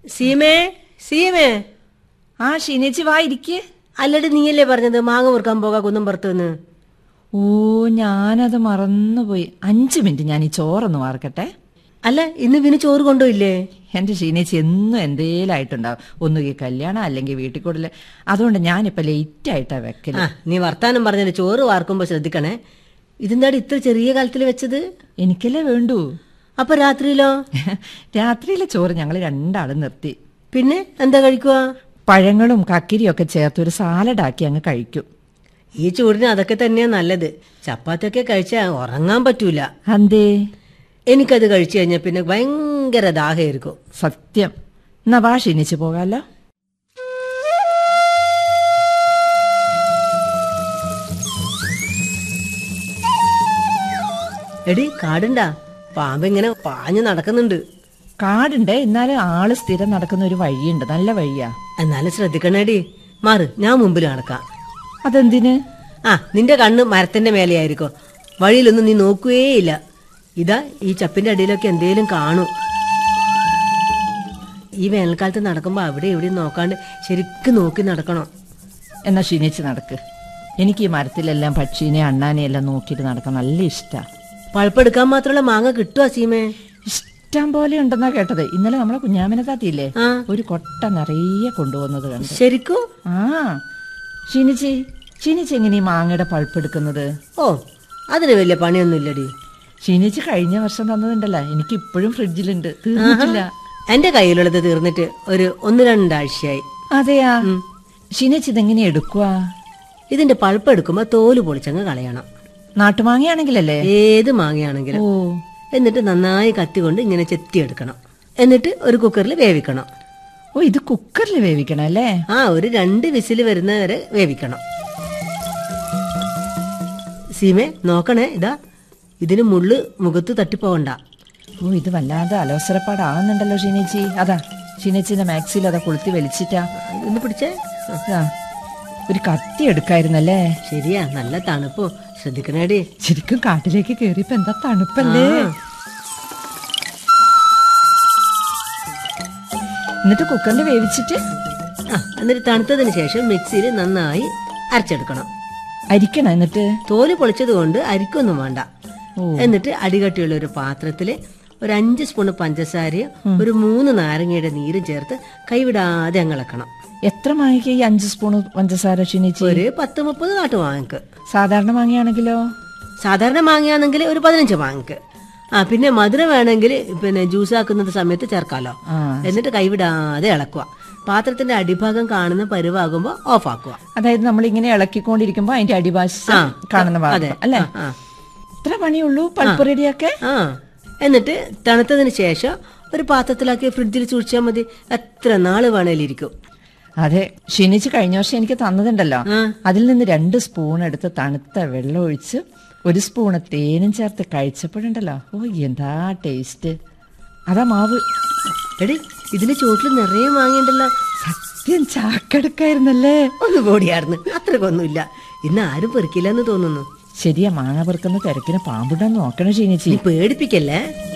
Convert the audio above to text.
സീമേ സീമേ ആ ഷീനേച്ചി വാ ഇരിക്കേ അല്ലടി നീയല്ലേ പറഞ്ഞത് മാങ്ങ മുറുക്കാൻ പോകാ കുന്നും പുറത്തുനിന്ന് ഓ ഞാനത് മറന്നുപോയി അഞ്ചു മിനിറ്റ് ഞാൻ ഈ ചോറൊന്ന് വാർക്കട്ടെ അല്ല ഇന്ന് പിന്നെ ചോറ് കൊണ്ടുപോയില്ലേ എന്റെ ഷീനേച്ചി എന്നും എന്തേലായിട്ടുണ്ടാവും ഒന്നുകിൽ കല്യാണം അല്ലെങ്കിൽ വീട്ടിൽ കൂടുതൽ അതുകൊണ്ട് ഞാനിപ്പോ ലേറ്റ് ആയിട്ടാ വെക്കല് ആ നീ വർത്താനം പറഞ്ഞില്ല ചോറ് വാർക്കുമ്പോ ശ്രദ്ധിക്കണേ ഇതെന്താടി ഇത്ര ചെറിയ കാലത്തിൽ വെച്ചത് എനിക്കല്ലേ വേണ്ടൂ അപ്പൊ രാത്രിയിലോ രാത്രിയിലെ ചോറ് ഞങ്ങൾ രണ്ടാളും നിർത്തി പിന്നെ എന്താ കഴിക്കുക പഴങ്ങളും കക്കിരിയും ഒക്കെ ചേർത്ത് ഒരു സാലഡാക്കി അങ്ങ് കഴിക്കും ഈ ചൂടിന് അതൊക്കെ തന്നെയാ നല്ലത് ചപ്പാത്തിയൊക്കെ കഴിച്ചാൽ ഉറങ്ങാൻ പറ്റൂല അന്തേ എനിക്കത് കഴിച്ചു കഴിഞ്ഞാൽ പിന്നെ ഭയങ്കര ദാഹമായിരിക്കും സത്യം എന്നാ വാ ക്ഷീണിച്ചു പോകാലോ എടി കാടുണ്ടാ പാമ്പ് ഇങ്ങനെ പാഞ്ഞു നടക്കുന്നുണ്ട് കാടുണ്ട് എന്നാലും ആള് സ്ഥിരം നടക്കുന്ന ഒരു വഴിയുണ്ട് നല്ല വഴിയാ എന്നാലും ശ്രദ്ധിക്കണേടി മാറ് ഞാൻ മുമ്പിൽ നടക്കാം അതെന്തിന് ആ നിന്റെ കണ്ണ് മരത്തിന്റെ മേലെയായിരിക്കും വഴിയിലൊന്നും നീ നോക്കുകേയില്ല ഇതാ ഈ ചപ്പിന്റെ അടിയിലൊക്കെ എന്തേലും കാണും ഈ വേനൽക്കാലത്ത് നടക്കുമ്പോ അവിടെ എവിടെയും നോക്കാണ്ട് ശരിക്കും നോക്കി നടക്കണം എന്നാ ക്ഷീണിച്ച് നടക്ക് എനിക്ക് ഈ മരത്തിലെല്ലാം പക്ഷീനെ അണ്ണാനെ എല്ലാം നോക്കിയിട്ട് നടക്കാൻ നല്ല ഇഷ്ടാ പഴുപ്പെടുക്കാൻ മാത്രമുള്ള മാങ്ങ കിട്ടുക സീമേ ഇഷ്ടം പോലെ ഉണ്ടെന്നാ കേട്ടത് ഇന്നലെ നമ്മളെ കുഞ്ഞാമനെ താത്തിയില്ലേ ആ ഒരു കൊട്ട നിറയെ കൊണ്ടുപോകുന്നത് കണ്ട് ശരിക്കും ആ ക്ഷീണിച്ചി ക്ഷീണിച്ച് എങ്ങനെ ഈ മാങ്ങയുടെ പഴുപ്പെടുക്കുന്നത് ഓ അതിന് വലിയ പണിയൊന്നുമില്ലടി ക്ഷീണിച്ച് കഴിഞ്ഞ വർഷം തന്നതുണ്ടല്ലോ എനിക്ക് ഇപ്പോഴും ഫ്രിഡ്ജിലുണ്ട് തീർന്നിട്ടില്ല എന്റെ കയ്യിലുള്ളത് തീർന്നിട്ട് ഒരു ഒന്ന് രണ്ടാഴ്ചയായി അതെയാ ക്ഷീണിച്ച് ഇതെങ്ങനെ എടുക്കുക ഇതിന്റെ പഴുപ്പ് എടുക്കുമ്പോ തോല് പൊളിച്ചങ്ങ് കളയണം നാട്ടുമാങ്ങയാണെങ്കിലല്ലേ ഏത് മാങ്ങയാണെങ്കിലും ഓ എന്നിട്ട് നന്നായി കത്തി കൊണ്ട് ഇങ്ങനെ ചെത്തിയെടുക്കണം എന്നിട്ട് ഒരു കുക്കറിൽ വേവിക്കണം ഓ ഇത് കുക്കറിൽ വേവിക്കണം അല്ലേ ആ ഒരു രണ്ട് വിസിൽ വരുന്നവരെ വേവിക്കണം സീമെ നോക്കണേ ഇതാ ഇതിന് മുള്ള് മുഖത്ത് തട്ടിപ്പോകണ്ട ഓ ഇത് വല്ലാതെ അലോസരപ്പാടാവുന്നുണ്ടല്ലോ ഷീനേച്ചി അതാ ഷീനേച്ചിന്റെ മാക്സിൽ അതാ കൊളുത്തി വലിച്ചിട്ടാ ഒന്ന് പിടിച്ചേ ആ, ആ, ഒരു കത്തി എടുക്കായിരുന്നല്ലേ ശരിയാ നല്ല തണുപ്പോ ശ്രദ്ധിക്കണേടി ശരിക്കും കാട്ടിലേക്ക് കേറിയപ്പോ എന്താ തണുപ്പല്ലേ ആ. എന്നിട്ട് കുക്കറിൽ വേവിച്ചിട്ട് ആ എന്നിട്ട് തണുത്തതിന് ശേഷം മിക്സിയിൽ നന്നായി അരച്ചെടുക്കണം അരിക്കണം എന്നിട്ട് തോല് പൊളിച്ചത് കൊണ്ട് അരിക്കൊന്നും വേണ്ട ഓ. എന്നിട്ട് അടികട്ടിയുള്ള ഒരു പാത്രത്തില് ഒരു അഞ്ച് സ്പൂൺ പഞ്ചസാരയും ഒരു മൂന്ന് നാരങ്ങയുടെ നീരും ചേർത്ത് കൈവിടാതെ അങ്ങ് ഇളക്കണം എത്ര മാങ്ങയ്ക്ക് ഈ അഞ്ച് സ്പൂൺ പഞ്ചസാര ക്ഷീണിച്ച് ഒരു പത്ത് മുപ്പത് നാട്ടു വാങ്ങിക്ക് സാധാരണ മാങ്ങയാണെങ്കിലോ സാധാരണ മാങ്ങയാണെങ്കിൽ ഒരു പതിനഞ്ച് വാങ്ങിക്ക് ആ പിന്നെ മധുരം വേണമെങ്കിൽ പിന്നെ ജ്യൂസ് ആക്കുന്നത് സമയത്ത് ചേർക്കാലോ ആ എന്നിട്ട് കൈവിടാതെ ഇളക്കുക പാത്രത്തിന്റെ അടിഭാഗം കാണുന്ന പരുവാകുമ്പോൾ ഓഫ് ആക്കുക അതായത് നമ്മൾ ഇങ്ങനെ ഇളക്കിക്കൊണ്ടിരിക്കുമ്പോ അതിന്റെ അടിവാശം ആ, കാണുന്ന അതെ. ഭാഗം അല്ലേ ആ, ആ. ഇത്ര പണിയുള്ളൂ പൾപ്പ് റെഡിയൊക്കെ ആ എന്നിട്ട് തണുത്തതിന് ശേഷം ഒരു പാത്രത്തിലാക്കി ഫ്രിഡ്ജിൽ സൂക്ഷിച്ചാൽ മതി എത്ര നാള് വേണേലും ഇരിക്കും അതെ ക്ഷീണിച്ച് കഴിഞ്ഞ വർഷം എനിക്ക് തന്നതുണ്ടല്ലോ ആ. അതിൽ നിന്ന് രണ്ട് സ്പൂൺ എടുത്ത് തണുത്ത വെള്ളം ഒഴിച്ച് ഒരു സ്പൂണ് തേനും ചേർത്ത് കഴിച്ചപ്പോഴുണ്ടല്ലോ ഓ എന്താ ടേസ്റ്റ് അതാ മാവ് എടി ഇതിന് ചോട്ടിൽ നിറയെ വാങ്ങിയിട്ടുണ്ടല്ലോ സത്യം ചാക്കെടുക്കായിരുന്നല്ലേ ഒന്ന് പോടിയായിരുന്നു അത്രക്കൊന്നുമില്ല ഇന്ന് ആരും പെറുക്കില്ല എന്ന് തോന്നുന്നു ശരിയാ മാങ്ങ പെറുക്കുന്ന തിരക്കിന് പാമ്പുണ്ടെന്ന് നോക്കണം ക്ഷീണിച്ചി നീ പേടിപ്പിക്കല്ലേ